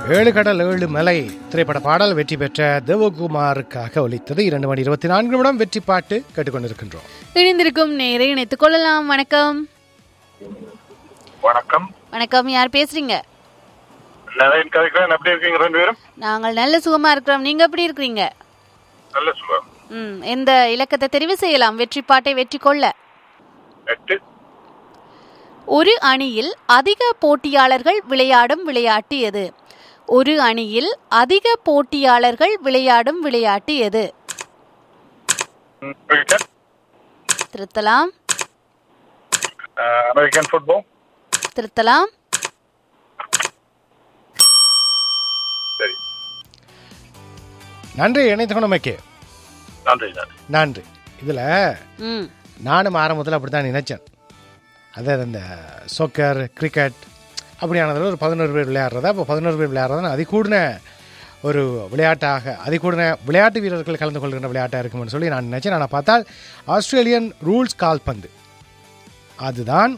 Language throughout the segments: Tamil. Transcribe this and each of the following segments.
ஏழு கடல் ஏழு மலை திரைப்பட பாடல் வெற்றி பெற்ற தேவகுமாருக்காக ஒலித்தது இரண்டு மணி இருபத்தி நான்கு நிமிடம் வெற்றி பாட்டு கேட்டுக்கொண்டிருக்கின்றோம் இணைந்திருக்கும் நேரை இணைத்துக் கொள்ளலாம் வணக்கம் வணக்கம் வணக்கம் யார் பேசுறீங்க நரேன் கதைக்கிறேன் எப்படி இருக்கீங்க ரெண்டு பேரும் நாங்கள் நல்ல சுகமா இருக்கிறோம் நீங்க எப்படி இருக்கிறீங்க நல்ல சுகம் ம் எந்த இலக்கத்தை தெரிவு செய்யலாம் வெற்றி பாட்டை வெற்றி கொள்ள எட்டு ஒரு அணியில் அதிக போட்டியாளர்கள் விளையாடும் விளையாட்டு எது ஒரு அணியில் அதிக போட்டியாளர்கள் விளையாடும் விளையாட்டு எது ம், cricket, திருத்தலாம் அஹ், அமெரிக்கன் ஃபுட்பால் திருத்தலாம் சரி நன்றி இணைத்துக்கணுமைக்கு நன்றி நன்றி நன்றி இதில் ம் நானும் ஆரம்பத்தில் அப்படி தான் நினைச்சேன் அதாவது இந்த சொக்கர் கிரிக்கெட் அப்படியானதில் ஒரு பதினோரு பேர் விளையாடுறதா இப்போ பதினோரு பேர் விளையாடுறதுன்னு அதிகூடின ஒரு விளையாட்டாக அதிகூடின விளையாட்டு வீரர்கள் கலந்து கொள்கின்ற விளையாட்டாக இருக்கும்னு சொல்லி நான் நினைச்சேன் ஆனால் பார்த்தால் ஆஸ்திரேலியன் ரூல்ஸ் கால்பந்து அதுதான்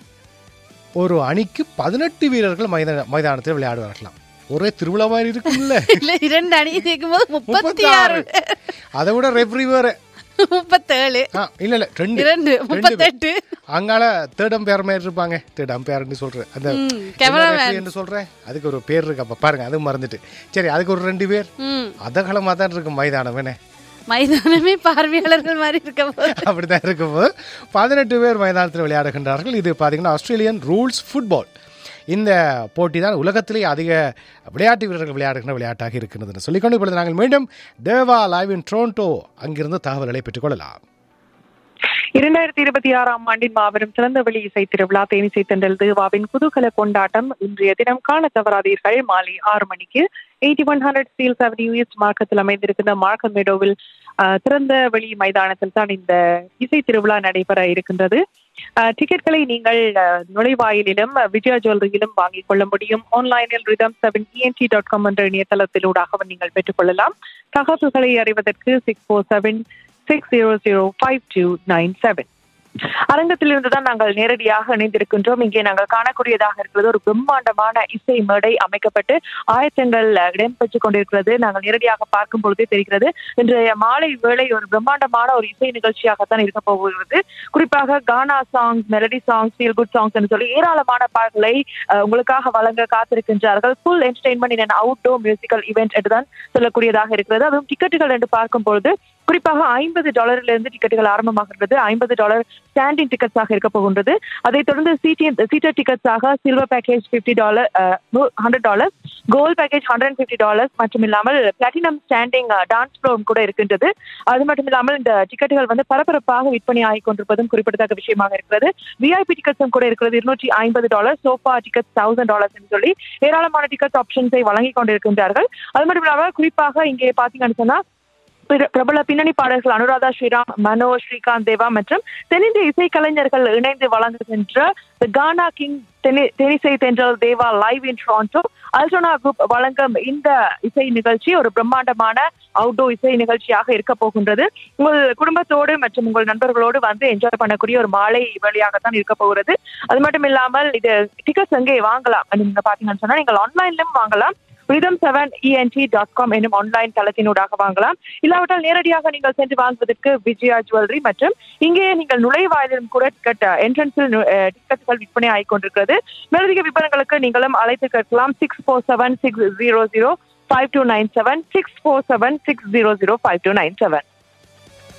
ஒரு அணிக்கு பதினெட்டு வீரர்கள் மைதான மைதானத்தில் விளையாடுவார்களாம் ஒரே திருவிழா மாதிரி இருக்கும்ல இல்ல இரண்டு அணி சேர்க்கும் போது முப்பத்தி ஆறு அதை விட ரெஃப்ரி வேறு முப்பத்தேழு ஆ இல்லை இல்லை ரெண்டு இரண்டு ரெண்டு பேர். முப்பத்தெட்டு அங்கால தேர்ட் அம்பையர் மாதிரி இருப்பாங்க தேர்ட் அம்பையர்னு சொல்றேன் அந்த ம், என்ன cameraman. referee என்று சொல்றேன் அதுக்கு ஒரு பேர் இருக்கு அப்ப பாருங்க அது மறந்துட்டு சரி அதுக்கு ஒரு ரெண்டு பேர் ம் அதகலமா தான் இருக்கும் மைதானம் என்ன மைதானமே பார்வையாளர்கள் மாதிரி இருக்க போது அப்படிதான் இருக்கும்போது பதினெட்டு பேர் மைதானத்தில் விளையாடுகின்றார்கள் இது பார்த்தீங்கன்னா ஆஸ்திரேலியன் ரூல்ஸ் ஃபுட்பால் இந்த போட்டி தான் உலகத்திலே அதிக விளையாட்டு வீரர்கள் விளையாடுகின்ற விளையாட்டாக இருக்கின்றதுன்னு சொல்லிக்கொண்டு இப்பொழுது நாங்கள் மீண்டும் தேவா லைவ் இன் டொரண்டோ அங்கிருந்து தகவல்களை பெற்றுக்கொள்ளலாம் இரண்டாயிரத்தி இருபத்தி ஆறாம் ஆண்டின் மாபெரும் திறந்தவெளி இசை திருவிழா தேனிசை தென்றல் தேவாவின் குதூகல கொண்டாட்டம் இன்றைய தினம் காண தவறாதீர்கள் மாலை ஆறு மணிக்கு eighty one hundred Steeles avenue east மார்க்கத்தில் அமைந்திருக்கின்ற மார்க்கம் மெடோவில் ஆஹ், திறந்த வெளி மைதானத்தில் தான் இந்த இசை திருவிழா நடைபெற இருக்கின்றது ஆஹ், டிக்கெட்களை நீங்கள் ஆஹ், நுழைவாயிலிலும் விஜயா ஜுவல்லரியிலும் வாங்கிக் கொள்ள முடியும் ஆன்லைனில் rhythm seven ENT dot com என்ற இணையதளத்திலூடாக நீங்கள் பெற்றுக்கொள்ளலாம் தகவல்களை அறிவதற்கு six four seven six zero zero five two nine seven அரங்கத்திலிருந்து தான் நாங்கள் நேரடியாக இணைந்திருக்கின்றோம் இங்கே நாங்கள் காணக்கூடியதாக இருக்கிறது ஒரு பிரம்மாண்டமான இசை மேடை அமைக்கப்பட்டு ஆயத்தங்கள் அஹ், இடம்பெற்றுக் கொண்டிருக்கிறது நாங்கள் நேரடியாக பார்க்கும் பொழுதே தெரிகிறது இன்றைய மாலை வேளை ஒரு பிரம்மாண்டமான ஒரு இசை நிகழ்ச்சியாகத்தான் இருக்க போகிறது குறிப்பாக gaana songs melody songs feel good songs என்று சொல்லி ஏராளமான பாடல்களை அஹ், உங்களுக்காக வழங்க காத்திருக்கின்றார்கள் full entertainment in outdoor musical event என்றுதான் சொல்லக்கூடியதாக இருக்கிறது அதுவும் டிக்கெட்டுகள் என்று பார்க்கும் பொழுது குறிப்பாக ஐம்பது டாலரிலிருந்து டிக்கெட்டுகள் ஆரம்பமாகிறது ஐம்பது டாலர் ஸ்டாண்டிங் டிக்கெட்ஸாக இருக்க போகின்றது அதைத் தொடர்ந்து சீட்டிங் சீட்டர் டிக்கெட்ஸாக silver package fifty dollar hundred dollars gold package hundred fifty dollars மற்றும் இல்லாமல் பிளாட்டினம் ஸ்டாண்டிங் டான்ஸ் ஃப்ளோரும் கூட இருக்கின்றது அது மட்டும் இல்லாமல் இந்த டிக்கெட்டுகள் வந்து பரபரப்பாக விற்பனை ஆகிக் கொண்டிருப்பதும் குறிப்பிடத்தக்க விஷயமாக இருக்கிறது விஐபி டிக்கெட்ஸும் கூட இருக்கிறது இருநூற்றி ஐம்பது dollar sofa tickets thousand dollars என்று சொல்லி ஏராளமான டிக்கெட் ஆப்ஷன்ஸை வழங்கிக் கொண்டிருக்கின்றார்கள் அது மட்டும் இல்லாமல் குறிப்பாக இங்கே பாத்தீங்கன்னு சொன்னா பிர- பிரபல பின்னணி பாடல்கள் அனுராதா ஸ்ரீராம் மனோ ஸ்ரீகாந்த் தேவா மற்றும் தென்னிந்திய இசைக்கலைஞர்கள் இணைந்து வழங்குகின்ற The Ghana king Thenisai Thendral Deva live in Toronto அல்ட்ரோனா குரூப் வழங்கும் இந்த இசை நிகழ்ச்சி ஒரு பிரம்மாண்டமான அவுட்டோர் இசை நிகழ்ச்சியாக இருக்க போகின்றது உங்கள் குடும்பத்தோடு மற்றும் உங்கள் நண்பர்களோடு வந்து என்ஜாய் பண்ணக்கூடிய ஒரு மாலை வழியாகத்தான் இருக்க போகிறது அது மட்டும் இல்லாமல் இது டிக்கெட்ஸ் எங்கே வாங்கலாம் நீங்க பாத்தீங்கன்னு சொன்னா நீங்கள் ஆன்லைன்லயும் வாங்கலாம் rhythm seven ENT dot com என்னும் ஆன்லைன் தளத்தினூடாக வாங்கலாம் இல்லாவிட்டால் நேரடியாக நீங்கள் சென்று வாங்குவதற்கு விஜயா ஜுவல்லரி மற்றும் இங்கே நீங்கள் நுழைவாயிலும் கூட டிக்கெட் என்ட்ரன்ஸில் டிக்கெட்டுகள் விற்பனை ஆகிக் கொண்டிருக்கிறது மேலதிக விவரங்களுக்கு நீங்களும் அழைத்து கேட்கலாம் six four seven six zero zero five two nine seven six four seven six zero zero five two nine seven